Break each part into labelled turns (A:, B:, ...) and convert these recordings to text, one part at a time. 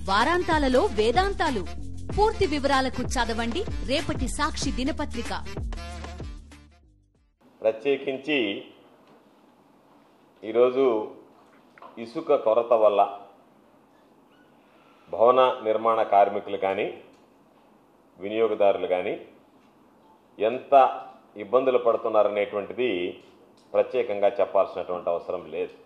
A: వారాంతాలలో వేదాంతాలు పూర్తి వివరాలకు చదవండి రేపటి సాక్షి దినపత్రిక
B: ప్రత్యేకించి ఈరోజు ఇసుక కొరత వల్ల భవన నిర్మాణ కార్మికులు కానీ వినియోగదారులు కానీ ఎంత ఇబ్బందులు పడుతున్నారనేటువంటిది ప్రత్యేకంగా చెప్పాల్సినటువంటి అవసరం లేదు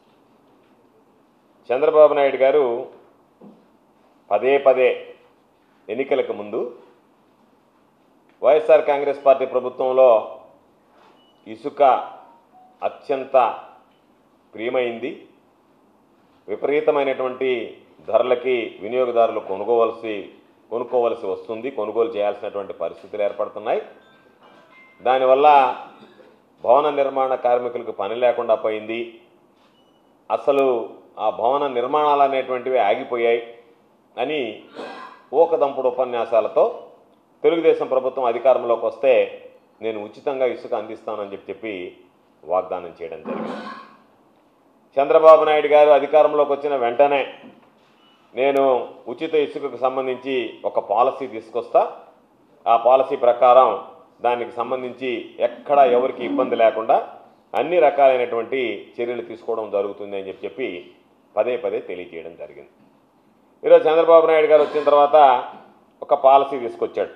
B: చంద్రబాబు నాయుడు గారు పదే పదే ఎన్నికలకు ముందు వైఎస్ఆర్ కాంగ్రెస్ పార్టీ ప్రభుత్వంలో ఇసుక అత్యంత ప్రియమైంది విపరీతమైనటువంటి ధరలకి వినియోగదారులు కొనుగోవలసి కొనుక్కోవలసి వస్తుంది కొనుగోలు చేయాల్సినటువంటి పరిస్థితులు ఏర్పడుతున్నాయి దానివల్ల భవన నిర్మాణ కార్మికులకు పని లేకుండా పోయింది అసలు ఆ భవన నిర్మాణాలు అనేటువంటివి ఆగిపోయాయి అని ఊకదంపుడు ఉపన్యాసాలతో తెలుగుదేశం ప్రభుత్వం అధికారంలోకి వస్తే నేను ఉచితంగా ఇసుక అందిస్తానని చెప్పి చెప్పి వాగ్దానం చేయడం జరిగింది చంద్రబాబు నాయుడు గారు అధికారంలోకి వచ్చిన వెంటనే నేను ఉచిత ఇసుకకు సంబంధించి ఒక పాలసీ తీసుకొస్తా ఆ పాలసీ ప్రకారం దానికి సంబంధించి ఎక్కడ ఎవరికి ఇబ్బంది లేకుండా అన్ని రకాలైనటువంటి చర్యలు తీసుకోవడం జరుగుతుంది అని చెప్పి చెప్పి పదే పదే తెలియజేయడం జరిగింది ఈరోజు చంద్రబాబు నాయుడు గారు వచ్చిన తర్వాత ఒక పాలసీ తీసుకొచ్చాడు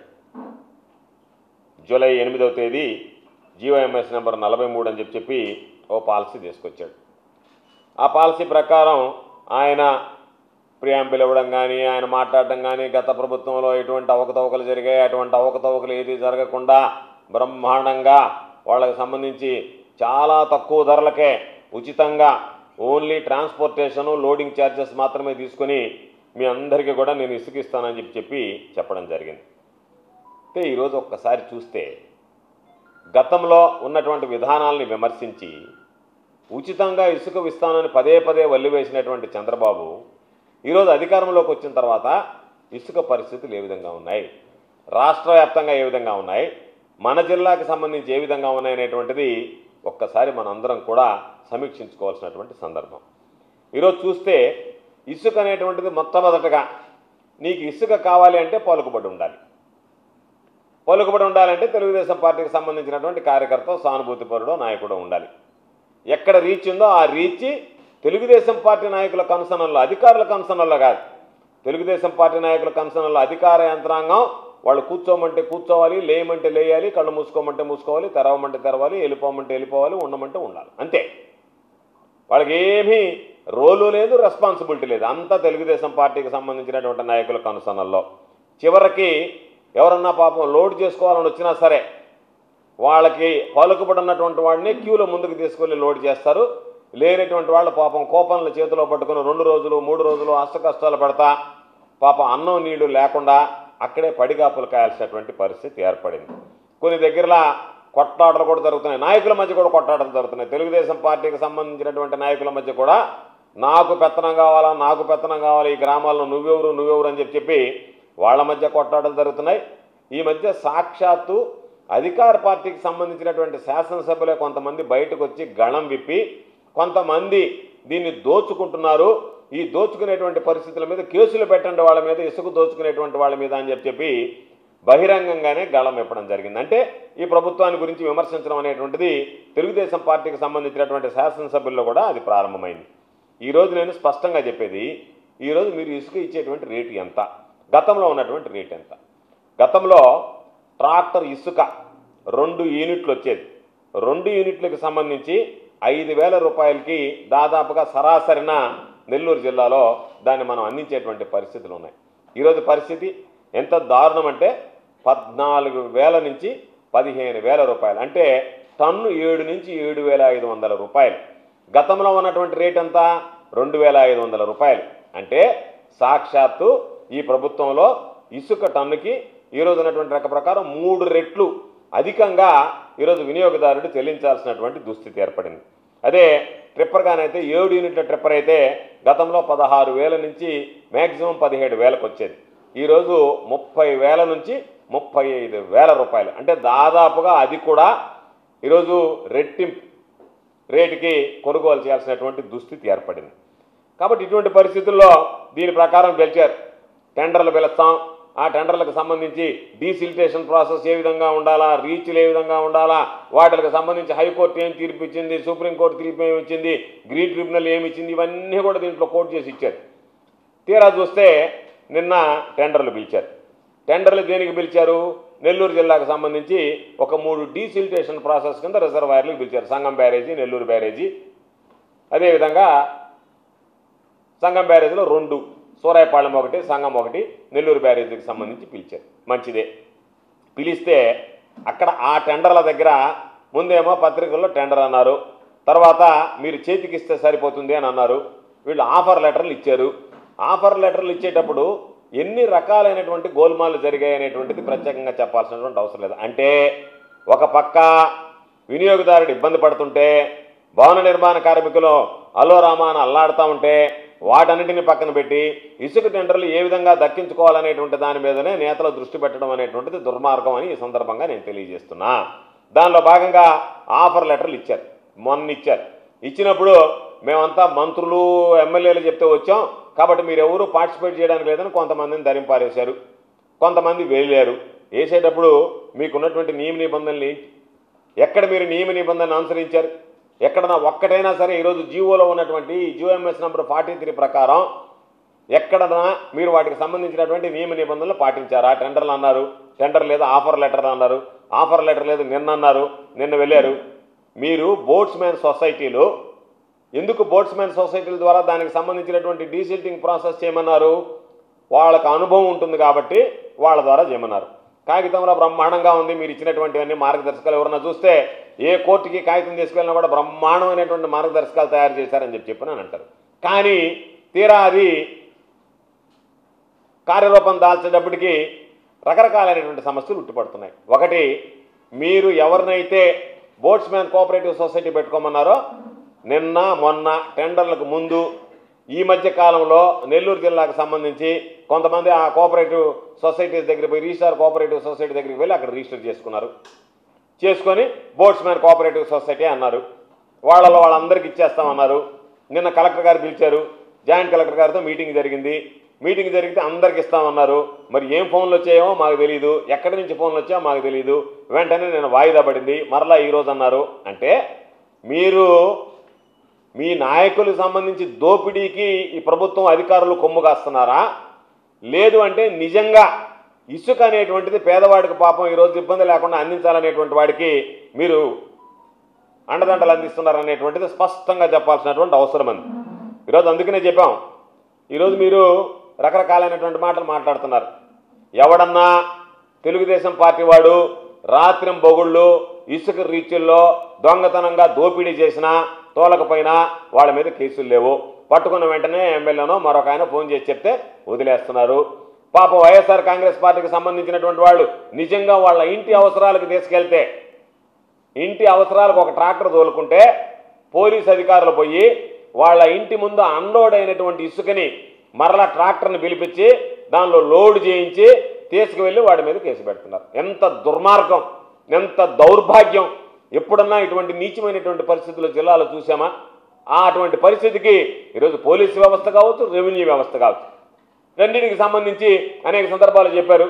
B: జూలై ఎనిమిదవ తేదీ జీవోఎంఎస్ నెంబర్ నలభై మూడు అని చెప్పి చెప్పి ఓ పాలసీ తీసుకొచ్చాడు ఆ పాలసీ ప్రకారం ఆయన ప్రియాంబులు ఇవ్వడం కానీ ఆయన మాట్లాడడం కానీ గత ప్రభుత్వంలో ఎటువంటి అవకతవకలు జరిగాయి అటువంటి అవకతవకలు ఏది జరగకుండా బ్రహ్మాండంగా వాళ్ళకి సంబంధించి చాలా తక్కువ ధరలకే ఉచితంగా ఓన్లీ ట్రాన్స్పోర్టేషను లోడింగ్ ఛార్జెస్ మాత్రమే తీసుకొని మీ అందరికీ కూడా నేను ఇసుకిస్తానని చెప్పి చెప్పి చెప్పడం జరిగింది అయితే ఈరోజు ఒక్కసారి చూస్తే గతంలో ఉన్నటువంటి విధానాలని విమర్శించి ఉచితంగా ఇసుక ఇస్తానని పదే పదే వల్లివేసినటువంటి చంద్రబాబు ఈరోజు అధికారంలోకి వచ్చిన తర్వాత ఇసుక పరిస్థితులు ఏ విధంగా ఉన్నాయి రాష్ట్ర వ్యాప్తంగా ఏ విధంగా ఉన్నాయి మన జిల్లాకి సంబంధించి ఏ విధంగా ఉన్నాయి అనేటువంటిది ఒక్కసారి మనందరం కూడా సమీక్షించుకోవాల్సినటువంటి సందర్భం ఈరోజు చూస్తే ఇసుక అనేటువంటిది మొట్టమొదటగా నీకు ఇసుక కావాలి అంటే పలుకుబడి ఉండాలి పలుకుబడి ఉండాలంటే తెలుగుదేశం పార్టీకి సంబంధించినటువంటి కార్యకర్త సానుభూతిపరుడో నాయకుడో ఉండాలి ఎక్కడ రీచ్ ఉందో ఆ రీచ్ తెలుగుదేశం పార్టీ నాయకుల కన్సనల్లో అధికారుల కన్సనల్లో కాదు తెలుగుదేశం పార్టీ నాయకుల కన్సనల్లో అధికార యంత్రాంగం వాళ్ళు కూర్చోమంటే కూర్చోవాలి లేయమంటే లేయాలి కళ్ళు మూసుకోమంటే మూసుకోవాలి తెరవమంటే తెరవాలి వెళ్ళిపోమంటే వెళ్ళిపోవాలి ఉండమంటే ఉండాలి అంతే వాళ్ళకి ఏమీ రోలు లేదు రెస్పాన్సిబిలిటీ లేదు అంతా తెలుగుదేశం పార్టీకి సంబంధించినటువంటి నాయకుల కనుసనల్లో చివరికి ఎవరన్నా పాపం లోడ్ చేసుకోవాలని వచ్చినా సరే వాళ్ళకి పలుకుబడి ఉన్నటువంటి వాడిని క్యూలో ముందుకు తీసుకెళ్ళి లోడ్ చేస్తారు లేనటువంటి వాళ్ళు పాపం కోపంలో చేతిలో పట్టుకుని రెండు రోజులు మూడు రోజులు అష్ట కష్టాలు పడతా పాపం అన్నం నీళ్లు లేకుండా అక్కడే పడిగాపులు కాయాల్సినటువంటి పరిస్థితి ఏర్పడింది కొన్ని దగ్గరలా కొట్లాటలు కూడా జరుగుతున్నాయి నాయకుల మధ్య కూడా కొట్లాటలు జరుగుతున్నాయి తెలుగుదేశం పార్టీకి సంబంధించినటువంటి నాయకుల మధ్య కూడా నాకు పెత్తనం కావాలా నాకు పెత్తనం కావాలి ఈ గ్రామాల్లో నువ్వెవరు నువ్వెవరు అని చెప్పి చెప్పి వాళ్ళ మధ్య కొట్లాటలు జరుగుతున్నాయి ఈ మధ్య సాక్షాత్తు అధికార పార్టీకి సంబంధించినటువంటి శాసనసభ్యులే కొంతమంది బయటకు వచ్చి గళం విప్పి కొంతమంది దీన్ని దోచుకుంటున్నారు ఈ దోచుకునేటువంటి పరిస్థితుల మీద కేసులు పెట్టండి వాళ్ళ మీద ఇసుక దోచుకునేటువంటి వాళ్ళ మీద అని చెప్పి చెప్పి బహిరంగంగానే గళం ఇప్పడం జరిగింది అంటే ఈ ప్రభుత్వాన్ని గురించి విమర్శించడం అనేటువంటిది తెలుగుదేశం పార్టీకి సంబంధించినటువంటి శాసనసభ్యుల్లో కూడా అది ప్రారంభమైంది ఈరోజు నేను స్పష్టంగా చెప్పేది ఈరోజు మీరు ఇసుక ఇచ్చేటువంటి రేటు ఎంత గతంలో ఉన్నటువంటి రేట్ ఎంత గతంలో ట్రాక్టర్ ఇసుక రెండు యూనిట్లు వచ్చేది రెండు యూనిట్లకు సంబంధించి ఐదు వేల రూపాయలకి దాదాపుగా సరాసరిన నెల్లూరు జిల్లాలో దాన్ని మనం అందించేటువంటి పరిస్థితులు ఉన్నాయి ఈరోజు పరిస్థితి ఎంత దారుణం అంటే పద్నాలుగు వేల నుంచి పదిహేను వేల రూపాయలు అంటే టన్ను ఏడు నుంచి ఏడు వేల ఐదు వందల రూపాయలు గతంలో ఉన్నటువంటి రేట్ ఎంత రెండు వేల ఐదు వందల రూపాయలు అంటే సాక్షాత్తు ఈ ప్రభుత్వంలో ఇసుక టన్నుకి ఈరోజు ఉన్నటువంటి లెక్క ప్రకారం మూడు రెట్లు అధికంగా ఈరోజు వినియోగదారుడు చెల్లించాల్సినటువంటి దుస్థితి ఏర్పడింది అదే ట్రిప్పర్గానైతే ఏడు యూనిట్ల ట్రిప్పర్ అయితే గతంలో పదహారు వేల నుంచి మ్యాక్సిమం పదిహేడు వేలకు వచ్చేది ఈరోజు ముప్పై వేల నుంచి ముప్పై ఐదు వేల రూపాయలు అంటే దాదాపుగా అది కూడా ఈరోజు రెట్టింపు రేటుకి కొనుగోలు చేయాల్సినటువంటి దుస్థితి ఏర్పడింది కాబట్టి ఇటువంటి పరిస్థితుల్లో దీని ప్రకారం పిలిచారు టెండర్లు పిలుస్తాం ఆ టెండర్లకు సంబంధించి డీసిల్టేషన్ ప్రాసెస్ ఏ విధంగా ఉండాలా రీచ్లు ఏ విధంగా ఉండాలా వాటికి సంబంధించి హైకోర్టు ఏం తీర్పు ఇచ్చింది సుప్రీంకోర్టు తీర్పు ఏమి ఇచ్చింది గ్రీన్ ట్రిబ్యునల్ ఏమి ఇచ్చింది ఇవన్నీ కూడా దీంట్లో కోర్టు చేసి ఇచ్చారు తీరా చూస్తే నిన్న టెండర్లు పిలిచారు టెండర్లు దేనికి పిలిచారు నెల్లూరు జిల్లాకు సంబంధించి ఒక మూడు డీసిల్టేషన్ ప్రాసెస్ కింద రిజర్వాయర్లకు పిలిచారు సంగం బ్యారేజీ నెల్లూరు బ్యారేజీ అదేవిధంగా సంగం బ్యారేజీలో రెండు సూరాయపాళెం ఒకటి సంగం ఒకటి నెల్లూరు బ్యారేజీకి సంబంధించి పిలిచారు మంచిదే పిలిస్తే అక్కడ ఆ టెండర్ల దగ్గర ముందేమో పత్రికల్లో టెండర్ అన్నారు తర్వాత మీరు చేతికిస్తే సరిపోతుంది అని అన్నారు వీళ్ళు ఆఫర్ లెటర్లు ఇచ్చారు ఆఫర్ లెటర్లు ఇచ్చేటప్పుడు ఎన్ని రకాలైనటువంటి గోల్మాలు జరిగాయి అనేటువంటిది ప్రత్యేకంగా చెప్పాల్సినటువంటి అవసరం లేదు అంటే ఒక పక్క వినియోగదారుడు ఇబ్బంది పడుతుంటే భవన నిర్మాణ కార్మికులు అల్లోరామాన అల్లాడుతూ ఉంటే వాటన్నిటిని పక్కన పెట్టి ఇసుక టెండర్లు ఏ విధంగా దక్కించుకోవాలనేటువంటి దాని మీదనే నేతలు దృష్టి పెట్టడం అనేటువంటిది దుర్మార్గం అని ఈ సందర్భంగా నేను తెలియజేస్తున్నా దానిలో భాగంగా ఆఫర్ లెటర్లు ఇచ్చారు మొన్న ఇచ్చారు ఇచ్చినప్పుడు మేమంతా మంత్రులు ఎమ్మెల్యేలు చెప్తే వచ్చాం కాబట్టి మీరు ఎవరు పార్టిసిపేట్ చేయడానికి లేదని కొంతమందిని ధరింపారేశారు కొంతమంది వెళ్ళారు వేసేటప్పుడు మీకున్నటువంటి నియమ నిబంధనలు ఏంటి ఎక్కడ మీరు నియమ నిబంధనలు అనుసరించారు ఎక్కడన్నా ఒక్కటైనా సరే ఈరోజు జీవోలో ఉన్నటువంటి జియోఎంఎస్ నెంబర్ ఫార్టీ త్రీ ప్రకారం ఎక్కడన్నా మీరు వాటికి సంబంధించినటువంటి నియమ నిబంధనలు పాటించారా టెండర్లు అన్నారు టెండర్ లేదు ఆఫర్ లెటర్ అన్నారు ఆఫర్ లెటర్ లేదు నిన్న అన్నారు నిన్న వెళ్ళారు మీరు బోట్స్మెన్ సొసైటీలో ఎందుకు బోట్స్మెన్ సొసైటీల ద్వారా దానికి సంబంధించినటువంటి డీసిల్టింగ్ ప్రాసెస్ చేయమన్నారు వాళ్ళకు అనుభవం ఉంటుంది కాబట్టి వాళ్ళ ద్వారా చేయమన్నారు కాగితంలో బ్రహ్మాండంగా ఉంది మీరు ఇచ్చినటువంటివన్నీ మార్గదర్శకాలు ఎవరన్నా చూస్తే ఏ కోర్టుకి కాగితం తీసుకెళ్ళినా కూడా బ్రహ్మాండమైనటువంటి మార్గదర్శకాలు తయారు చేశారని చెప్పి చెప్పి అని అంటారు కానీ తీరా అది కార్యరూపం దాల్చేటప్పటికి రకరకాలైనటువంటి సమస్యలు ఉట్టిపడుతున్నాయి ఒకటి మీరు ఎవరినైతే బోట్స్మెన్ కోఆపరేటివ్ సొసైటీ పెట్టుకోమన్నారో నిన్న మొన్న టెండర్లకు ముందు ఈ మధ్య కాలంలో నెల్లూరు జిల్లాకు సంబంధించి కొంతమంది ఆ కోఆపరేటివ్ సొసైటీస్ దగ్గర పోయి రిజిస్టార్ కోఆపరేటివ్ సొసైటీ దగ్గరికి వెళ్ళి అక్కడ రిజిస్టర్ చేసుకున్నారు చేసుకొని బోట్స్మెన్ కోఆపరేటివ్ సొసైటీ అన్నారు వాళ్ళలో వాళ్ళందరికీ ఇచ్చేస్తామన్నారు నిన్న కలెక్టర్ గారు పిలిచారు జాయింట్ కలెక్టర్ గారితో మీటింగ్ జరిగింది మీటింగ్ జరిగితే అందరికి ఇస్తామన్నారు మరి ఏం ఫోన్లు వచ్చాయో మాకు తెలియదు ఎక్కడి నుంచి ఫోన్లు వచ్చాయో మాకు తెలియదు వెంటనే నేను వాయిదా పడింది మరలా ఈరోజు అన్నారు అంటే మీరు మీ నాయకులకు సంబంధించి దోపిడీకి ఈ ప్రభుత్వం అధికారులు కొమ్ము కాస్తున్నారా లేదు అంటే నిజంగా ఇసుక అనేటువంటిది పేదవాడికి పాపం ఈరోజు ఇబ్బంది లేకుండా అందించాలనేటువంటి వాడికి మీరు అండదండలు అందిస్తున్నారనేటువంటిది స్పష్టంగా చెప్పాల్సినటువంటి అవసరం ఉంది ఈరోజు అందుకనే చెప్పాం ఈరోజు మీరు రకరకాలైనటువంటి మాటలు మాట్లాడుతున్నారు ఎవడన్నా తెలుగుదేశం పార్టీ వాడు రాత్రిం బొగుళ్ళు ఇసుక రీచుల్లో దొంగతనంగా దోపిడీ చేసినా తోలకపోయినా వాళ్ళ మీద కేసులు లేవు పట్టుకున్న వెంటనే ఎమ్మెల్యేనో మరొక ఆయన ఫోన్ చేసి చెప్తే వదిలేస్తున్నారు పాపం వైఎస్ఆర్ కాంగ్రెస్ పార్టీకి సంబంధించినటువంటి వాళ్ళు నిజంగా వాళ్ళ ఇంటి అవసరాలకు తీసుకెళ్తే ఇంటి అవసరాలకు ఒక ట్రాక్టర్ తోలుకుంటే పోలీస్ అధికారులు పోయి వాళ్ళ ఇంటి ముందు అన్లోడ్ అయినటువంటి ఇసుకని మరలా ట్రాక్టర్ని పిలిపించి దానిలో లోడ్ చేయించి తీసుకువెళ్ళి వాడి మీద కేసు పెడుతున్నారు ఎంత దుర్మార్గం ఎంత దౌర్భాగ్యం ఎప్పుడన్నా ఇటువంటి నీచమైనటువంటి పరిస్థితులు జిల్లాలో చూసామా ఆ అటువంటి పరిస్థితికి ఈరోజు పోలీసు వ్యవస్థ కావచ్చు రెవెన్యూ వ్యవస్థ కావచ్చు రెండింటికి సంబంధించి అనేక సందర్భాలు చెప్పారు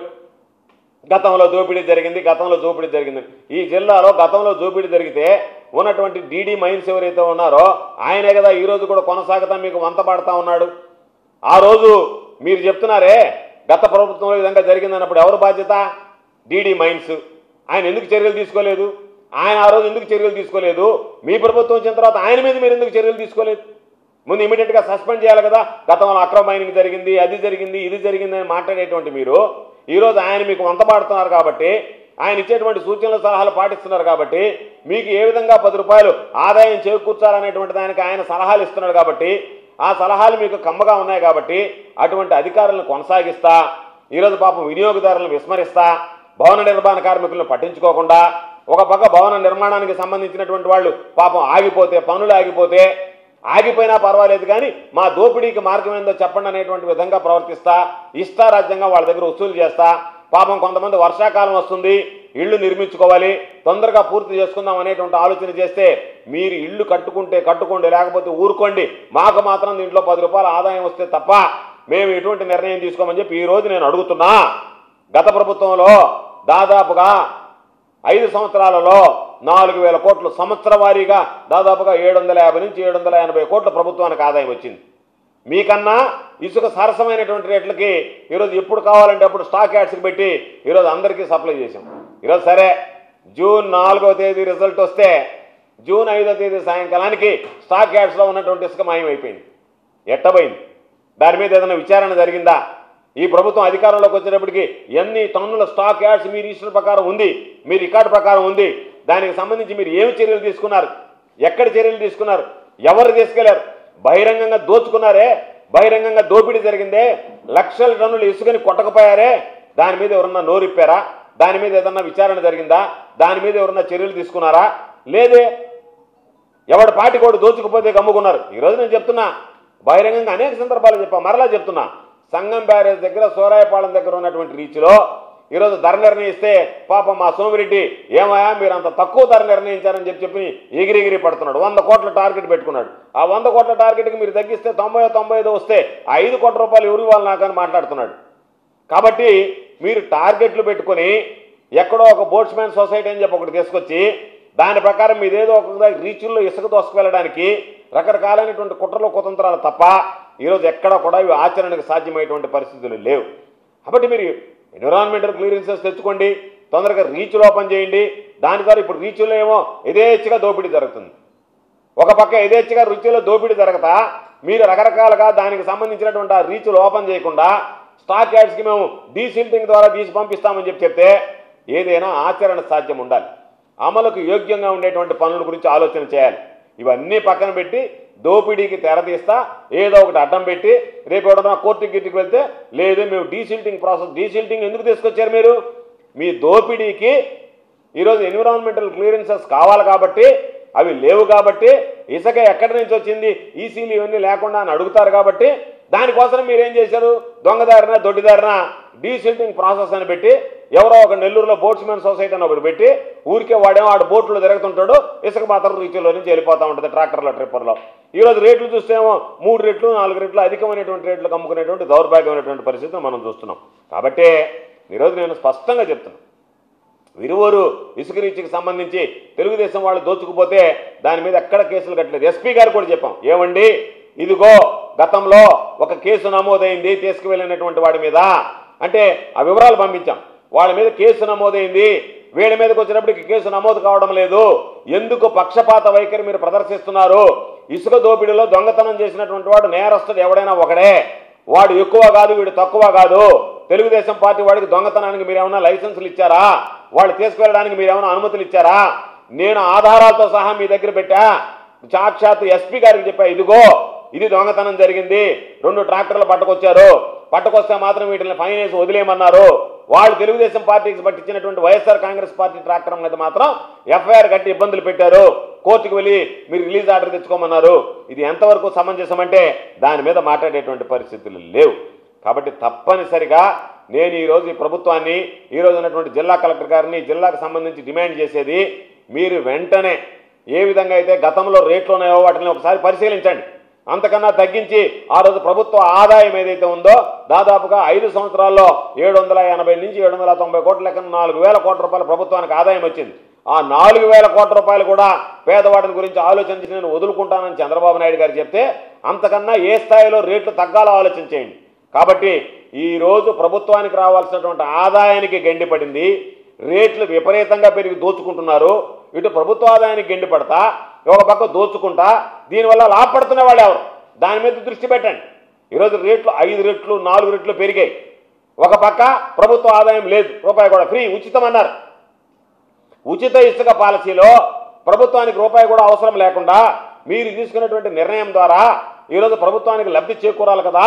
B: గతంలో దోపిడీ జరిగింది గతంలో దోపిడీ జరిగింది ఈ జిల్లాలో గతంలో దోపిడీ జరిగితే ఉన్నటువంటి డీడీ మైన్స్ ఎవరైతే ఉన్నారో ఆయనే కదా ఈ రోజు కూడా కొనసాగుతా మీకు వంత పాడుతా ఉన్నాడు ఆ రోజు మీరు చెప్తున్నారే గత ప్రభుత్వంలో ఈ విధంగా జరిగిందన్నప్పుడు ఎవరు బాధ్యత డీడీ మైన్స్ ఆయన ఎందుకు చర్యలు తీసుకోలేదు ఆయన ఆ రోజు ఎందుకు చర్యలు తీసుకోలేదు మీ ప్రభుత్వం వచ్చిన తర్వాత ఆయన మీద మీరు ఎందుకు చర్యలు తీసుకోలేదు ముందు ఇమీడియట్గా సస్పెండ్ చేయాలి కదా గతంలో అక్రమ మైనింగ్ జరిగింది అది జరిగింది ఇది జరిగింది అని మాట్లాడేటువంటి మీరు ఈరోజు ఆయన మీకు వంతపాడుతున్నారు కాబట్టి ఆయన ఇచ్చేటువంటి సూచనలు సలహాలు పాటిస్తున్నారు కాబట్టి మీకు ఏ విధంగా పది రూపాయలు ఆదాయం చేకూర్చాలనేటువంటి దానికి ఆయన సలహాలు ఇస్తున్నాడు కాబట్టి ఆ సలహాలు మీకు కమ్మగా ఉన్నాయి కాబట్టి అటువంటి అధికారులను కొనసాగిస్తా ఈరోజు పాపం వినియోగదారులను విస్మరిస్తా భవన నిర్మాణ కార్మికులను పట్టించుకోకుండా ఒక పక్క భవన నిర్మాణానికి సంబంధించినటువంటి వాళ్ళు పాపం ఆగిపోతే పనులు ఆగిపోతే ఆగిపోయినా పర్వాలేదు కానీ మా దోపిడీకి మార్గం ఏందో చెప్పండి అనేటువంటి విధంగా ప్రవర్తిస్తా ఇష్టారాజ్యంగా వాళ్ళ దగ్గర వసూలు చేస్తా పాపం కొంతమంది వర్షాకాలం వస్తుంది ఇళ్ళు నిర్మించుకోవాలి తొందరగా పూర్తి చేసుకుందాం అనేటువంటి ఆలోచన చేస్తే మీరు ఇల్లు కట్టుకుంటే కట్టుకోండి లేకపోతే ఊరుకోండి మాకు మాత్రం దీంట్లో పది రూపాయల ఆదాయం వస్తే తప్ప మేము ఎటువంటి నిర్ణయం తీసుకోమని చెప్పి ఈ రోజు నేను అడుగుతున్నా గత ప్రభుత్వంలో దాదాపుగా ఐదు సంవత్సరాలలో నాలుగు వేల కోట్లు సంవత్సర వారీగా దాదాపుగా ఏడు వందల యాభై నుంచి ఏడు వందల ఎనభై కోట్ల ప్రభుత్వానికి ఆదాయం వచ్చింది మీకన్నా ఇసుక సరసమైనటువంటి రేట్లకి ఈరోజు ఎప్పుడు కావాలంటే అప్పుడు స్టాక్ యాడ్స్కి పెట్టి ఈరోజు అందరికీ సప్లై చేసాం ఈరోజు సరే జూన్ నాలుగో తేదీ రిజల్ట్ వస్తే జూన్ ఐదో తేదీ సాయంకాలానికి స్టాక్ యాడ్స్లో ఉన్నటువంటి ఇసుక మాయమైపోయింది ఎట్టబోయింది దాని మీద ఏదైనా విచారణ జరిగిందా ఈ ప్రభుత్వం అధికారంలోకి వచ్చేటప్పటికి ఎన్ని టన్నుల స్టాక్ యాడ్స్ మీ రిజిస్టర్ ప్రకారం ఉంది మీ రికార్డు ప్రకారం ఉంది దానికి సంబంధించి మీరు ఏమి చర్యలు తీసుకున్నారు ఎక్కడ చర్యలు తీసుకున్నారు ఎవరు తీసుకెళ్లారు బహిరంగంగా దోచుకున్నారే బహిరంగంగా దోపిడీ జరిగిందే లక్షల టన్నుల ఇసుకని కొట్టకపోయారే దాని మీద ఎవరన్నా నోరిప్పారా దాని మీద ఏదన్నా విచారణ జరిగిందా దాని మీద ఎవరన్నా చర్యలు తీసుకున్నారా లేదే ఎవడు పాటి కూడా దోచుకుపోతే గమ్ముకున్నారు ఈరోజు నేను చెప్తున్నా బహిరంగంగా అనేక సందర్భాలు చెప్పా మరలా చెప్తున్నా సంగం బ్యారేజ్ దగ్గర సోరాయపాలెం దగ్గర ఉన్నటువంటి రీచ్లో ఈరోజు ధర నిర్ణయిస్తే పాపం మా సోమిరెడ్డి ఏమయ్యా మీరు అంత తక్కువ ధర నిర్ణయించారని చెప్పి చెప్పి ఎగిరిగిరి పడుతున్నాడు వంద కోట్ల టార్గెట్ పెట్టుకున్నాడు ఆ వంద కోట్ల టార్గెట్కి మీరు తగ్గిస్తే తొంభై తొంభై ఐదు వస్తే ఆ ఐదు కోట్ల రూపాయలు ఎవరు ఇవ్వాలి నాకు అని మాట్లాడుతున్నాడు కాబట్టి మీరు టార్గెట్లు పెట్టుకొని ఎక్కడో ఒక బోట్స్మ్యాన్ సొసైటీ అని చెప్పి ఒకటి తీసుకొచ్చి దాని ప్రకారం మీదేదో ఒక రీచుల్లో ఇసుక దోసుకువెళ్ళడానికి రకరకాలైనటువంటి కుట్రలు కుతంత్రాలు తప్ప ఈరోజు ఎక్కడ కూడా ఇవి ఆచరణకు సాధ్యమైనటువంటి పరిస్థితులు లేవు కాబట్టి మీరు ఎన్విరాన్మెంటల్ క్లియరెన్సెస్ తెచ్చుకోండి తొందరగా రీచ్లు ఓపెన్ చేయండి దాని ద్వారా ఇప్పుడు రీచ్లో ఏమో యథేచ్ఛగా దోపిడీ జరుగుతుంది ఒక పక్క యథేచ్ఛగా రుచిలో దోపిడీ జరగతా మీరు రకరకాలుగా దానికి సంబంధించినటువంటి ఆ రీచ్లు ఓపెన్ చేయకుండా స్టాక్ యాడ్స్కి మేము డీసిల్టింగ్ ద్వారా తీసి పంపిస్తామని చెప్పి చెప్తే ఏదైనా ఆచరణ సాధ్యం ఉండాలి అమలుకు యోగ్యంగా ఉండేటువంటి పనుల గురించి ఆలోచన చేయాలి ఇవన్నీ పక్కన పెట్టి దోపిడీకి తెరతీస్తా ఏదో ఒకటి అడ్డం పెట్టి రేపు ఎవడన్నా కోర్టుకి గిట్టుకు వెళ్తే లేదు మేము డీసిల్టింగ్ ప్రాసెస్ డీసిల్టింగ్ ఎందుకు తీసుకొచ్చారు మీరు మీ దోపిడీకి ఈరోజు ఎన్విరాన్మెంటల్ క్లియరెన్సెస్ కావాలి కాబట్టి అవి లేవు కాబట్టి ఇసుక ఎక్కడి నుంచి వచ్చింది ఈసీలు ఇవన్నీ లేకుండా అని అడుగుతారు కాబట్టి దానికోసం మీరు ఏం చేశారు దొంగదారిన దొడ్డిదారిన డీసిల్టింగ్ ప్రాసెస్ అని పెట్టి ఎవరో ఒక నెల్లూరులో బోట్స్మెన్ సొసైటీ అని ఒకటి పెట్టి ఊరికే వాడేమో ఆడు బోట్లో తిరుగుతుంటాడు ఇసుక మాత్రం రీచ్లో నుంచి వెళ్ళిపోతూ ఉంటుంది ట్రాక్టర్లో ట్రిప్పర్లో ఈరోజు రేట్లు చూస్తేమో మూడు రెట్లు నాలుగు రెట్లు అధికమైనటువంటి రేట్లు అమ్ముకునేటువంటి దౌర్భాగ్యమైనటువంటి పరిస్థితిని మనం చూస్తున్నాం కాబట్టి ఈరోజు నేను స్పష్టంగా చెప్తున్నాను విరువూరు ఇసుక రీచ్కి సంబంధించి తెలుగుదేశం వాళ్ళు దోచుకుపోతే దాని మీద ఎక్కడ కేసులు కట్టలేదు ఎస్పీ గారు కూడా చెప్పాం ఏమండి ఇదిగో గతంలో ఒక కేసు నమోదైంది తీసుకువెళ్ళినటువంటి వాడి మీద అంటే ఆ వివరాలు పంపించాం వాళ్ళ మీద కేసు నమోదైంది వీళ్ళ మీదకి వచ్చినప్పటికి కేసు నమోదు కావడం లేదు ఎందుకు పక్షపాత వైఖరి మీరు ప్రదర్శిస్తున్నారు ఇసుక దోపిడీలో దొంగతనం చేసినటువంటి వాడు నేరస్తుడు ఎవడైనా ఒకడే వాడు ఎక్కువ కాదు వీడు తక్కువ కాదు తెలుగుదేశం పార్టీ వాడికి దొంగతనానికి మీరు ఏమైనా లైసెన్సులు ఇచ్చారా వాళ్ళు తీసుకెళ్ళడానికి మీరు ఏమైనా అనుమతులు ఇచ్చారా నేను ఆధారాలతో సహా మీ దగ్గర పెట్టా సాక్షాత్ ఎస్పీ గారికి చెప్పా ఇదిగో ఇది దొంగతనం జరిగింది రెండు ట్రాక్టర్లు పట్టుకొచ్చారు పట్టుకొస్తే మాత్రం వీటిని ఫైన్ వేసి వదిలేయమన్నారు వాళ్ళు తెలుగుదేశం పార్టీకి పట్టించినటువంటి వైఎస్ఆర్ కాంగ్రెస్ పార్టీ ట్రాక్టర్ మీద మాత్రం ఎఫ్ఐఆర్ కట్టి ఇబ్బందులు పెట్టారు కోర్టుకు వెళ్ళి మీరు రిలీజ్ ఆర్డర్ తెచ్చుకోమన్నారు ఇది ఎంతవరకు సమంజసం అంటే దాని మీద మాట్లాడేటువంటి పరిస్థితులు లేవు కాబట్టి తప్పనిసరిగా నేను ఈరోజు ఈ ప్రభుత్వాన్ని ఈరోజు ఉన్నటువంటి జిల్లా కలెక్టర్ గారిని జిల్లాకు సంబంధించి డిమాండ్ చేసేది మీరు వెంటనే ఏ విధంగా అయితే గతంలో రేట్లు ఉన్నాయో వాటిని ఒకసారి పరిశీలించండి అంతకన్నా తగ్గించి ఆ రోజు ప్రభుత్వ ఆదాయం ఏదైతే ఉందో దాదాపుగా ఐదు సంవత్సరాల్లో ఏడు వందల ఎనభై నుంచి ఏడు వందల తొంభై కోట్ల లెక్కన నాలుగు వేల కోట్ల రూపాయల ప్రభుత్వానికి ఆదాయం వచ్చింది ఆ నాలుగు వేల కోట్ల రూపాయలు కూడా పేదవాడిని గురించి ఆలోచించి నేను వదులుకుంటానని చంద్రబాబు నాయుడు గారు చెప్తే అంతకన్నా ఏ స్థాయిలో రేట్లు తగ్గాలో ఆలోచించేయండి కాబట్టి ఈరోజు ప్రభుత్వానికి రావాల్సినటువంటి ఆదాయానికి గండిపడింది రేట్లు విపరీతంగా పెరిగి దోచుకుంటున్నారు ఇటు ప్రభుత్వ ఆదాయానికి గండి పడతా ఒక పక్క దోచుకుంటా దీనివల్ల లాభపడుతున్న వాళ్ళు ఎవరు దాని మీద దృష్టి పెట్టండి ఈరోజు రేట్లు ఐదు రెట్లు నాలుగు రెట్లు పెరిగాయి ఒక పక్క ప్రభుత్వ ఆదాయం లేదు రూపాయి కూడా ఫ్రీ ఉచితం అన్నారు ఉచిత ఇసుక పాలసీలో ప్రభుత్వానికి రూపాయి కూడా అవసరం లేకుండా మీరు తీసుకున్నటువంటి నిర్ణయం ద్వారా ఈరోజు ప్రభుత్వానికి లబ్ధి చేకూరాలి కదా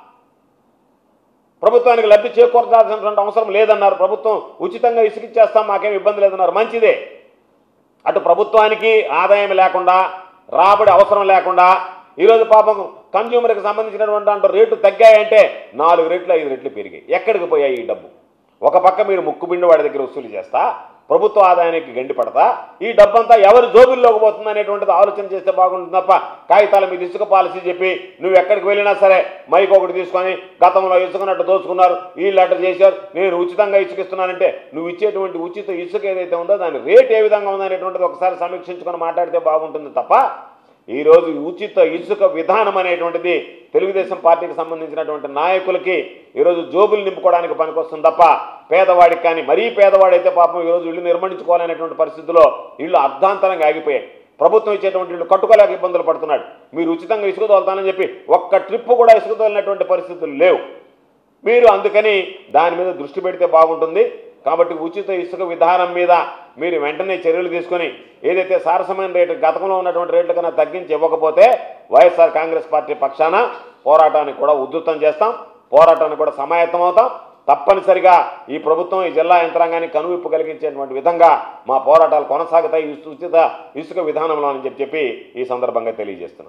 B: ప్రభుత్వానికి లబ్ధి చేకూర్చాల్సినటువంటి అవసరం లేదన్నారు ప్రభుత్వం ఉచితంగా ఇసుకిచ్చేస్తాం మాకేం ఇబ్బంది లేదన్నారు మంచిదే అటు ప్రభుత్వానికి ఆదాయం లేకుండా రాబడి అవసరం లేకుండా ఈరోజు పాపం కన్జ్యూమర్కి సంబంధించినటువంటి దాంట్లో రేట్లు తగ్గాయంటే నాలుగు రెట్లు ఐదు రెట్లు పెరిగాయి ఎక్కడికి పోయాయి ఈ డబ్బు ఒక పక్క మీరు ముక్కుబిండి వాడి దగ్గర వసూలు చేస్తా ప్రభుత్వ ఆదాయానికి గండి పడతా ఈ డబ్బంతా ఎవరి జోబుల్లోకి పోతుంది అనేటువంటిది ఆలోచన చేస్తే బాగుంటుంది తప్ప కాగితాల మీద ఇసుక పాలసీ చెప్పి నువ్వు ఎక్కడికి వెళ్ళినా సరే మైక్ ఒకటి తీసుకొని గతంలో ఇసుకనట్టు దోచుకున్నారు వీళ్ళు అట్ట చేశారు నేను ఉచితంగా ఇసుక ఇస్తున్నానంటే నువ్వు ఇచ్చేటువంటి ఉచిత ఇసుక ఏదైతే ఉందో దాని రేట్ ఏ విధంగా ఉందనేటువంటిది ఒకసారి సమీక్షించుకొని మాట్లాడితే బాగుంటుంది తప్ప ఈరోజు ఉచిత ఇసుక విధానం అనేటువంటిది తెలుగుదేశం పార్టీకి సంబంధించినటువంటి నాయకులకి ఈరోజు జోబులు నింపుకోవడానికి పనికొస్తుంది తప్ప పేదవాడికి కానీ మరీ పేదవాడైతే పాపం ఈరోజు ఇల్లు నిర్మించుకోవాలనేటువంటి పరిస్థితిలో ఇల్లు అర్ధాంతరంగా ఆగిపోయాయి ప్రభుత్వం ఇచ్చేటువంటి ఇల్లు కట్టుకోలేక ఇబ్బందులు పడుతున్నాడు మీరు ఉచితంగా ఇసుక తోలుతానని చెప్పి ఒక్క ట్రిప్ కూడా ఇసుక తోలినటువంటి పరిస్థితులు లేవు మీరు అందుకని దాని మీద దృష్టి పెడితే బాగుంటుంది కాబట్టి ఉచిత ఇసుక విధానం మీద మీరు వెంటనే చర్యలు తీసుకొని ఏదైతే సారసమైన రేటు గతంలో ఉన్నటువంటి రేట్ల కన్నా తగ్గించి ఇవ్వకపోతే వైఎస్ఆర్ కాంగ్రెస్ పార్టీ పక్షాన పోరాటానికి కూడా ఉధృతం చేస్తాం పోరాటానికి కూడా సమాయత్తం అవుతాం తప్పనిసరిగా ఈ ప్రభుత్వం ఈ జిల్లా యంత్రాంగాన్ని కనువిప్పు కలిగించేటువంటి విధంగా మా పోరాటాలు కొనసాగుతాయి ఈ ఉచిత ఇసుక విధానంలో అని చెప్పి చెప్పి ఈ సందర్భంగా తెలియజేస్తున్నాం